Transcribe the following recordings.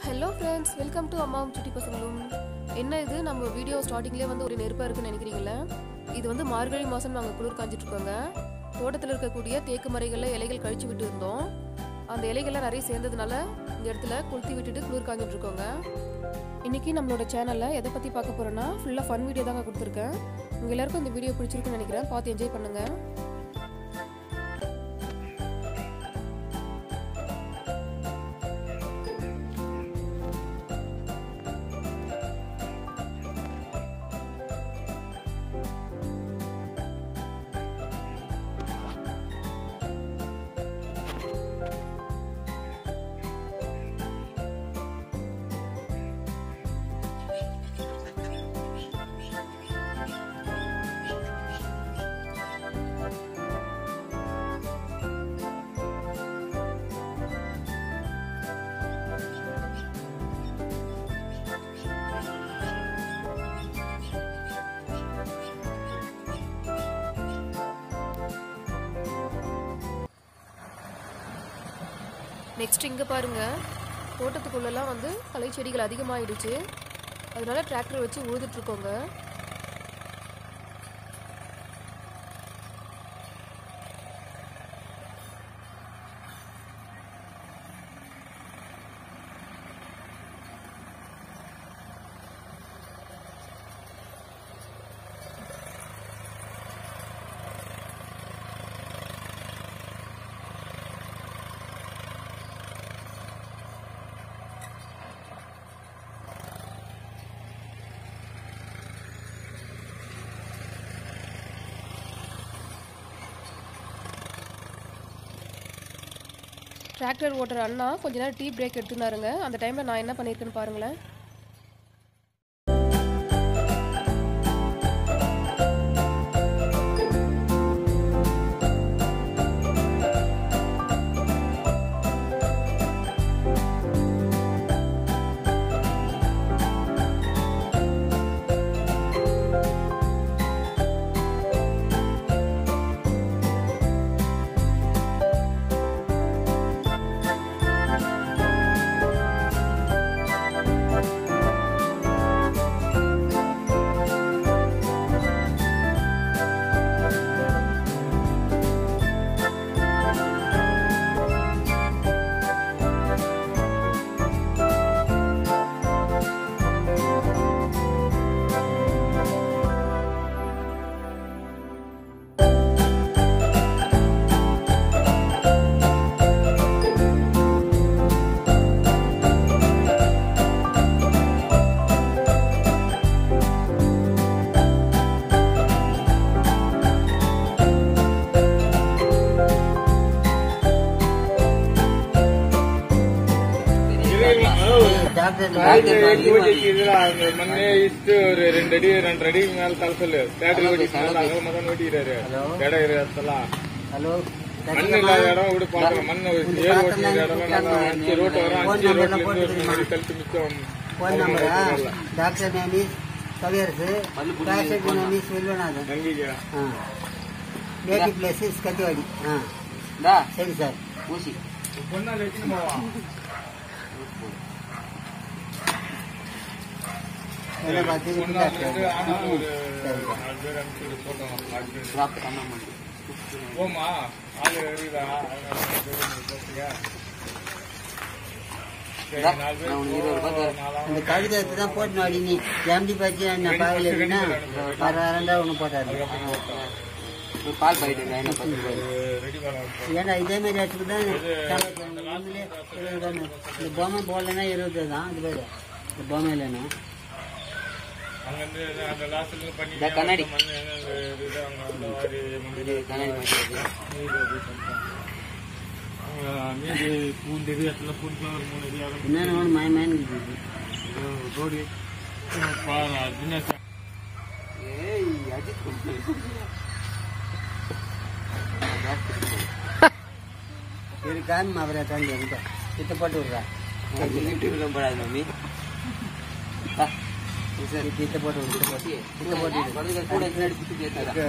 Hello friends welcome to அம்மாவும் சுட்டி பசங்களும் என்ன இது நம்ம வீடியோ ஸ்டார்டிங்லேயே வந்து ஒரு நெருப்பாக இருக்குன்னு நினைக்கிறீங்களா இது வந்து மார்கழி மாதம் நாங்கள் குளிர் காஞ்சிட்டு இருக்கோங்க தோட்டத்தில் இருக்கக்கூடிய தேக்கு மரைகளில் இலைகள் கழிச்சு விட்டு இருந்தோம் அந்த இலைகள்லாம் நிறைய சேர்ந்ததுனால இந்த இடத்துல கொளுத்தி விட்டுட்டு குளிர் காஞ்சிட்டு இருக்கோங்க இன்னைக்கு நம்மளோட சேனலில் எதை பற்றி பார்க்க போகிறோன்னா ஃபுல்லாக ஃபன் வீடியோ தாங்க கொடுத்துருக்கேன் உங்கள் எல்லாருக்கும் இந்த வீடியோ பிடிச்சிருக்குன்னு நினைக்கிறேன் பார்த்து என்ஜாய் பண்ணுங்கள் நெக்ஸ்ட் இங்கே பாருங்க தோட்டத்துக்குள்ளெல்லாம் வந்து களை செடிகள் அதிகமாகிடுச்சு அதனால டிராக்டர் வச்சு உழுதுட்டு இருக்கோங்க டிராக்டர் ஓட்டுற அண்ணா கொஞ்ச நேரம் டீ பிரேக் எடுத்துனாருங்க அந்த டைமில் நான் என்ன பண்ணியிருக்கேன்னு பாருங்களேன் டிராக்டர் எட்டு ஓட்டிக்கு இதுல அந்த மண்ணே இட்டு ஒரு ரெண்டு அடி ரெண்டு அடி மேல தலை சொல்லு டிராக்டர் ஓட்டி அங்க மகன் ஓட்டிக்கிறாரு இடம் இருக்கிற இடத்தெல்லாம் ஹலோ மண் இல்லாத இடம் கூட பாக்கலாம் மண் ஏர் ஓட்டின இடம் நல்லா அஞ்சு ரோட்டு வரும் அஞ்சு ரோட்ல இருந்து ஒரு முன்னாடி கழிச்சு மிச்சம் ஃபோன் நம்பரா டாக்டர் நேமி கவியரசு பேஷண்ட் நேமி செல்வநாதன் நம்பிக்கை ஆ நேட்டிவ் பிளேஸ் கத்திவாடி ஆ சரி சார் ஊசி பொண்ணா வச்சுன்னு போவான் வேலை பார்த்து பொண்ணா டாக்டர் வந்து ஆனா ஒரு நாலு பேர் அனுப்பிச்சு போட்டோம் போமா ஆளு இருக்குதா போட்டியா சரி நாலு பேர் நாலாம் அந்த கவிதை எடுத்து தான் போட்டு அடி நீ எம்டி பற்றி நான் பாவையில் இருக்குன்னா பரவாயில்ல ஒன்று போட்டாரு பால் பாக்கெட் என்ன பத்து ரூபாய் ரெடி பண்ண ஏன்னா இதே மாதிரி இடத்துக்கு தான் உண்மையிலே இருபது ரூபா. இந்த பொம்மை போடலன்னா இருபது தான் இது பேர் இந்த பொம்மை இல்லைன்னா அங்கிருந்து அந்த லாஸ்ட்ல பண்ணி இந்த கண்ணாடி. மண் இது அங்க அந்த மாதிரி இது கண்ணாடி மாட்டிருக்கு மீதி அப்படி பண்ணிட்டாங்க. அவங்க மீதி பூண்டு இது இடத்துல பூண்டு ஒரு மூணு இது அகலம் என்னென்ன ஒன்று மயமான்னு இருக்குது ரோடு தினேஷ் ஏய் அஜித் சரி காமி அவரை தாண்டி என்கிட்ட கிட்ட போட்டு விட்றா யூடியூப்ல போடாது மம்மி வா. சரி கிட்ட போட்டு விடு கிட்ட போட்டு கிட்ட போட்டு விடு. குழந்தைங்க கூட பின்னாடி சுத்தி கேட்காதா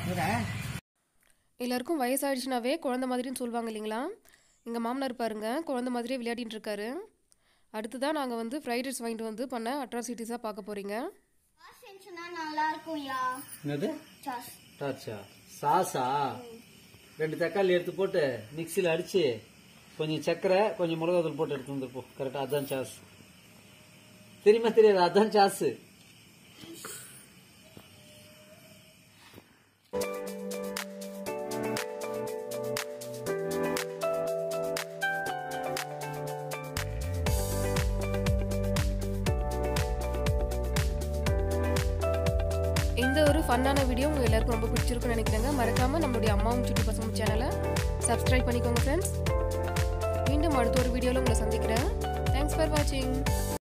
எல்லாருக்கும் வயசாயிடுச்சுனாவே குழந்த மாதிரின்னு சொல்லுவாங்க இல்லைங்களா எங்கள் மாமனார் பாருங்க குழந்த மாதிரியே விளையாடிட்டு இருக்காரு அடுத்ததான் நாங்கள் வந்து ஃப்ரைட் ரைஸ் வாங்கிட்டு வந்து பண்ண அட்ராசிட்டிஸாக பார்க்க போகிறீங்க செஞ்சுனா நல்லா இருக்கும்யா என்னது சாஸ் டாச்சா சாஸா ரெண்டு தக்காளி எடுத்து போட்டு மிக்சியில் அடிச்சு கொஞ்சம் சர்க்கரை கொஞ்சம் மிளகாத்தூள் போட்டு எடுத்து வந்துருப்போம் கரெக்டாக அதான் சாஸ் தெரியுமா தெரியாது அதான் சாஸ் இந்த ஒரு ஃபன்னான வீடியோ உங்கள் எல்லாருக்கும் ரொம்ப பிடிச்சிருக்குன்னு நினைக்கிறேங்க மறக்காமல் நம்மளுடைய அம்மாவும் சுட்டி பசங்க சேனலை சப்ஸ்கிரைப் பண்ணிக்கோங்க ஃப்ரெண்ட்ஸ் மீண்டும் அடுத்த ஒரு வீடியோவில் உங்களை சந்திக்கிறேன் தேங்க்ஸ் ஃபார் வாட்சிங்